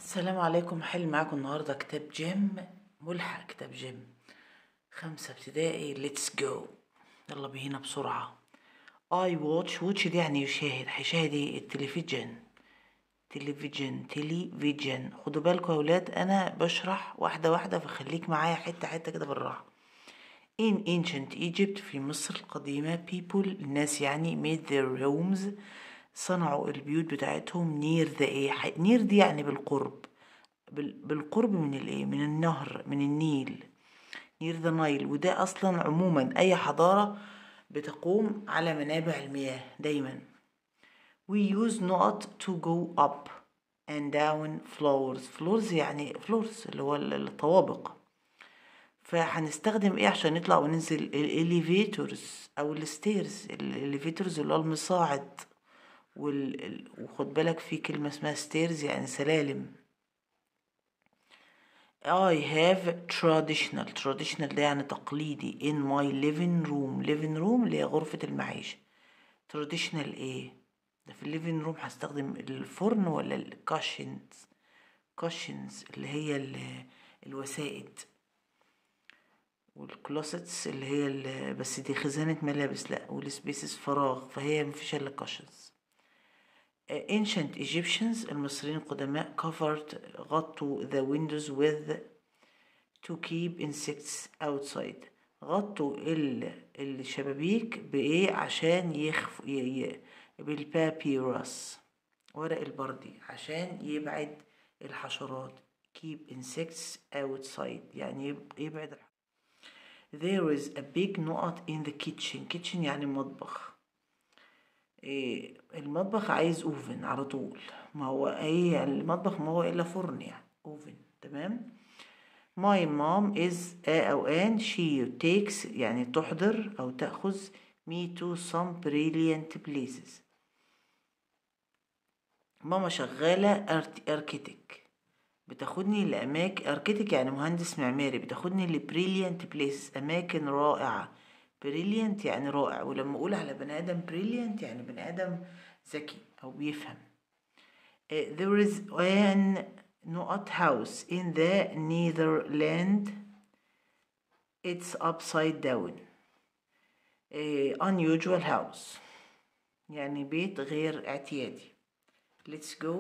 السلام عليكم حل معاكم النهاردة كتاب جيم ملحق كتاب جيم خمسة ابتدائي ليتس جو يلا بينا بسرعة اي واتش واتش دي يعني يشاهد هيشاهد ايه التلفزيون تلفزيون تلفزيون خدوا بالكم يا ولاد انا بشرح واحدة واحدة فخليك معايا حتة حتة كده بالراحة In ancient Egypt في مصر القديمة people الناس يعني made their homes صنعوا البيوت بتاعتهم near the ايه near دي يعني بالقرب بال- بالقرب من الايه من النهر من النيل near the Nile وده اصلا عموما اي حضارة بتقوم على منابع المياه دايما we use not to go up and down floors floors يعني floors اللي هو الطوابق فهنستخدم ايه عشان نطلع وننزل الاليفيتورز او الستيرز الاليفيتورز اللي هو المصاعد وال... ال- وخد بالك في كلمة اسمها ستيرز يعني سلالم I have traditional traditional ده يعني تقليدي in my living room living room اللي هي غرفة المعيشة traditional ايه ده في الليفين روم هستخدم الفرن ولا الكاشنز كاشنز اللي هي ال- الوسائد والكلوستس اللي هي ال- بس دي خزانة ملابس لا والسبيسز فراغ فهي مفيش الا كاشنز ancient Egyptians المصريين القدماء covered غطوا the windows with to keep insects outside غطوا ال- الشبابيك بإيه عشان يخف ي... ي... بالبابيروس ورق البردي عشان يبعد الحشرات keep insects outside يعني يب- يبعد الح... there is a big نقط in the kitchen kitchen يعني مطبخ إيه المطبخ عايز اوفن على طول ما هو ايه المطبخ ما هو الا فرن يعني اوفن تمام my mom is آه او ان she takes يعني تحضر او تأخذ me to some brilliant places ماما شغالة اركيتك بتاخدني لأماكن اركيتك يعني مهندس معماري بتاخدني لبريليانت بليسز أماكن رائعة بريليانت يعني رائع ولما أقول على بني آدم بريليانت يعني بني آدم ذكي أو بيفهم Uh, there is an نقط house in the Netherlands it's upside down uh, unusual house يعني بيت غير اعتيادي let's go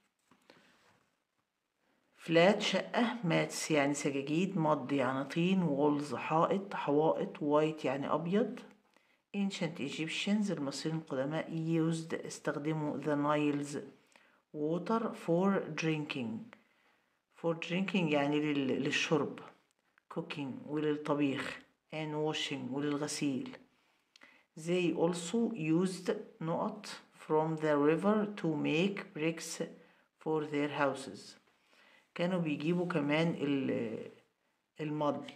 فلات شقة ماتس يعني سجاجيد مض يعني طين وولز حائط حوائط وايت يعني أبيض ancient Egyptians المصريين القدماء used استخدموا the Nile's water for drinking for drinking يعني لل- للشرب cooking وللطبيخ and washing وللغسيل they also used نقط from the river to make bricks for their houses كانوا بيجيبوا كمان ال- المض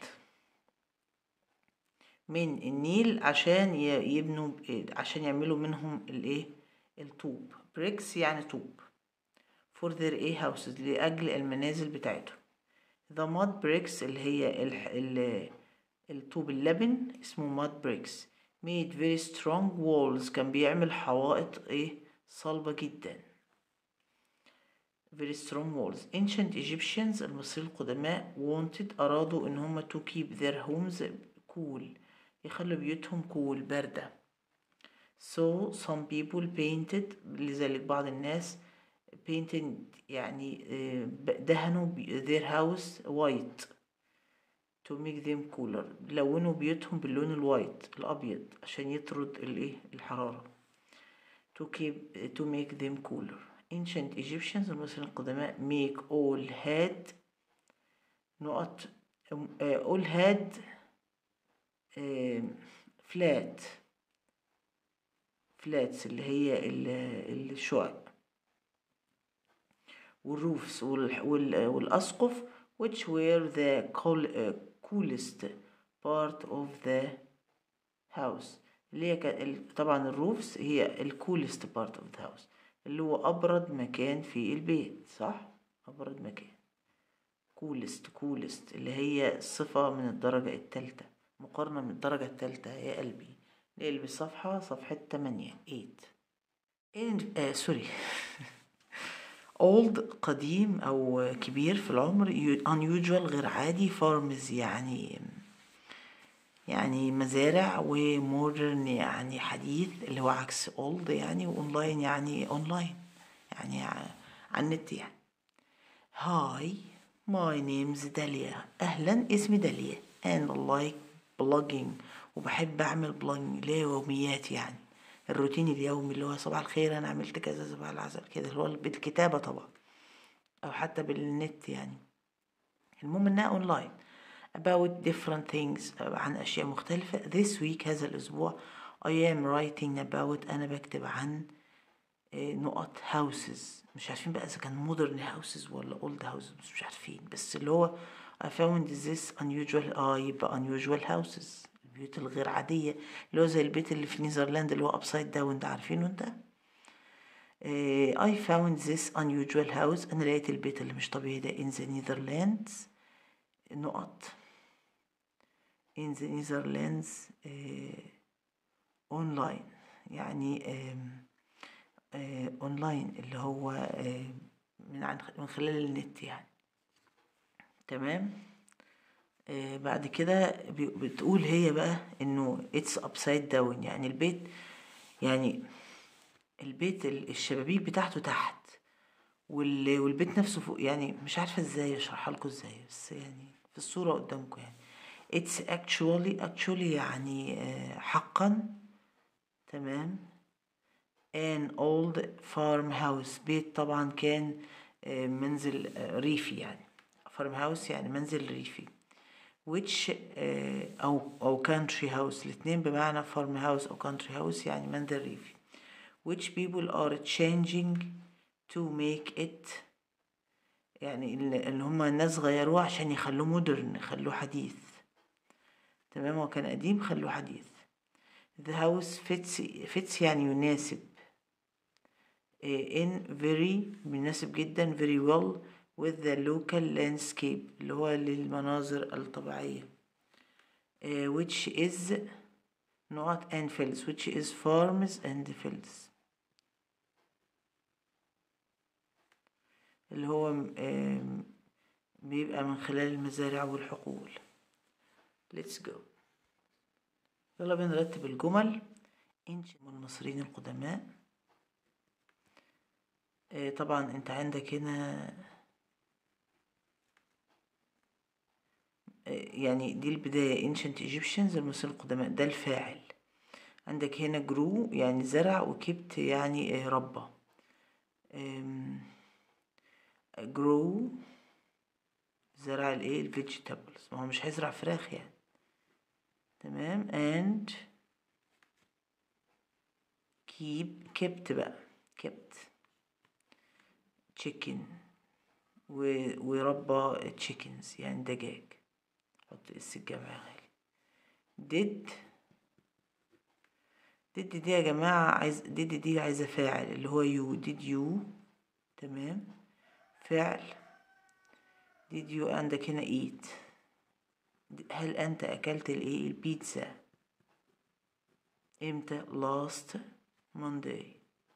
من النيل عشان ي- يبنوا عشان يعملوا منهم الايه الطوب bricks يعني طوب for their ايه houses لأجل المنازل بتاعتهم the mud bricks اللي هي ال ال الطوب اللبن اسمه mud bricks made very strong walls كان بيعمل حوائط ايه صلبة جدا very strong walls ancient Egyptians المصريين القدماء wanted أرادوا إن هم to keep their homes cool يخلوا بيوتهم cool باردة so some people painted لذلك بعض الناس painted يعني آه، دهنوا ب- their house white to make them cooler لونوا بيوتهم باللون الوايت الأبيض عشان يطرد الإيه الحرارة to keep to make them cooler ancient Egyptians المصريين القدماء make all had نقط آه، all had آه، flat flats اللي هي ال- الشقق والروفs وال- وال- والأسقف which were the cool, uh, coolest part of the house اللي هي كان- ال- طبعا الروفس هي ال coolest part of the house اللي هو أبرد مكان في البيت صح؟ أبرد مكان coolest coolest اللي هي صفة من الدرجة التالتة مقارنة من الدرجة التالتة يا قلبي نقلب الصفحة صفحة تمانية eight in, آه سوري old قديم أو كبير في العمر unusual غير عادي farms يعني يعني مزارع ومودرن يعني حديث اللي هو عكس old يعني واونلاين يعني اونلاين يعني على النت يعني هاي my name's داليا اهلا اسمي داليا and I like blogging وبحب اعمل بلوجينج اللي هي يوميات يعني الروتين اليومي اللي هو صباح الخير انا عملت كذا صباح العسل كده اللي هو بالكتابة طبعا او حتى بالنت يعني المهم انها اونلاين about different things عن اشياء مختلفة this week هذا الاسبوع I am writing about انا بكتب عن نقط houses مش عارفين بقى اذا كان modern houses ولا old houses مش عارفين بس اللي هو I found this unusual اه يبقى unusual houses البيوت الغير عادية اللي هو زي البيت اللي في نيوزرلاند اللي هو upside down ده عارفينه انت I found this unusual house أنا لقيت البيت اللي مش طبيعي ده in the Netherlands نقط in the Netherlands online يعني اونلاين اللي هو من عن من خلال النت يعني تمام آه بعد كده بتقول هي بقى انه اتس ابسايد داون يعني البيت يعني البيت الشبابيك بتاعته تحت والبيت نفسه فوق يعني مش عارفه ازاي اشرحها لكم ازاي بس يعني في الصوره قدامكم يعني اتس actually actually يعني آه حقا تمام an old farmhouse بيت طبعا كان آه منزل ريفي يعني farmhouse يعني منزل ريفي which أو أو country house الاتنين بمعنى farm house أو country house يعني منزل ريفي which people are changing to make it يعني اللي هما الناس غيروه عشان يخلوه مودرن يخلوه حديث تمام هو كان قديم خلوه حديث the house fits fits يعني يناسب in very مناسب جدا very well with the local landscape اللي هو للمناظر الطبيعية uh, which is not and fields which is farms and fields اللي هو uh, بيبقى من خلال المزارع والحقول let's go يلا بينا نرتب الجمل انشئ من المصريين القدماء uh, طبعا انت عندك هنا يعني دي البداية ancient Egyptians المصريين القدماء ده الفاعل عندك هنا جرو يعني زرع وكبت يعني ربى جرو زرع الايه الفيجيتابلز ما هو مش هيزرع فراخ يعني تمام and keep kept بقى kept chicken وربى chickens يعني دجاج حط اس الجمع غالي did did دي يا جماعة عايز did دي عايزة فاعل اللي هو you did you تمام فعل did you عندك هنا eat هل أنت أكلت الإيه البيتزا إمتى last Monday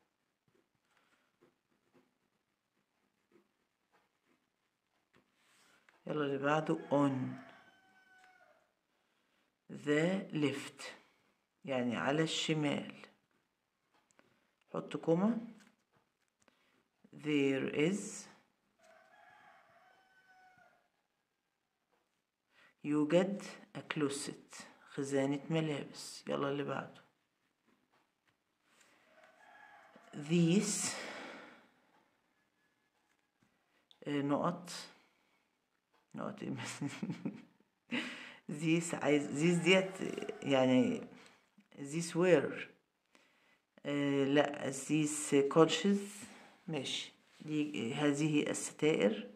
يلا اللي بعده on the left يعني على الشمال حط كوما there is يوجد a closet خزانة ملابس يلا اللي بعده these نقط نقط these عايز these ديت يعني these were آه لا these conscious ماشي دي هذه الستائر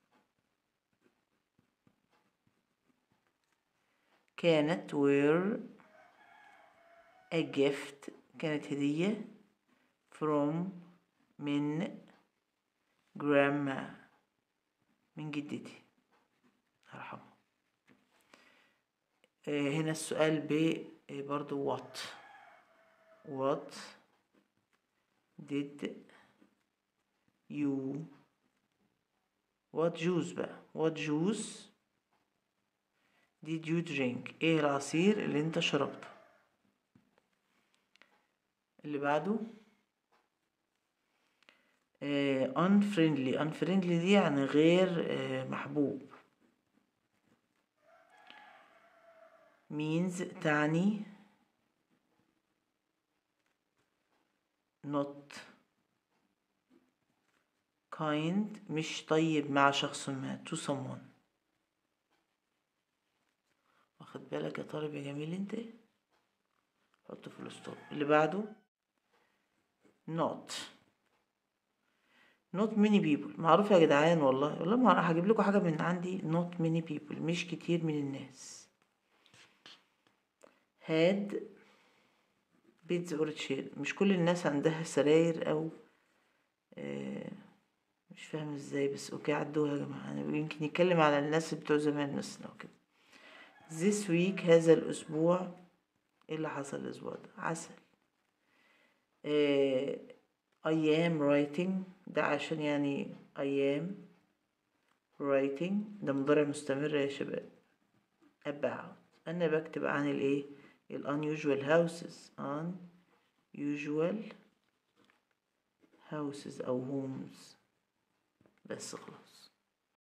كانت were a gift كانت هدية from من grandma من جدتي ارحمها هنا السؤال ب برضو what what did you what juice بقى what juice did you drink ايه العصير اللي انت شربته اللي بعده آه unfriendly unfriendly دي يعني غير آه محبوب means تعني not kind مش طيب مع شخص ما to someone واخد بالك يا طالب يا جميل انت حطه في الستوب اللي بعده not not many people معروف يا جدعان والله والله ما راح هجيب لكم حاجه من عندي not many people مش كتير من الناس had بيتز اور تشير مش كل الناس عندها سراير او آه مش فاهم ازاي بس اوكي عدوها يا جماعه يعني يمكن يتكلم على الناس بتوع زمان مثلا وكده this week هذا الاسبوع ايه اللي حصل الاسبوع ده عسل آه I am writing ده عشان يعني I am writing ده مضارع مستمر يا شباب about أنا بكتب عن الإيه ال unusual houses unusual houses أو homes بس خلاص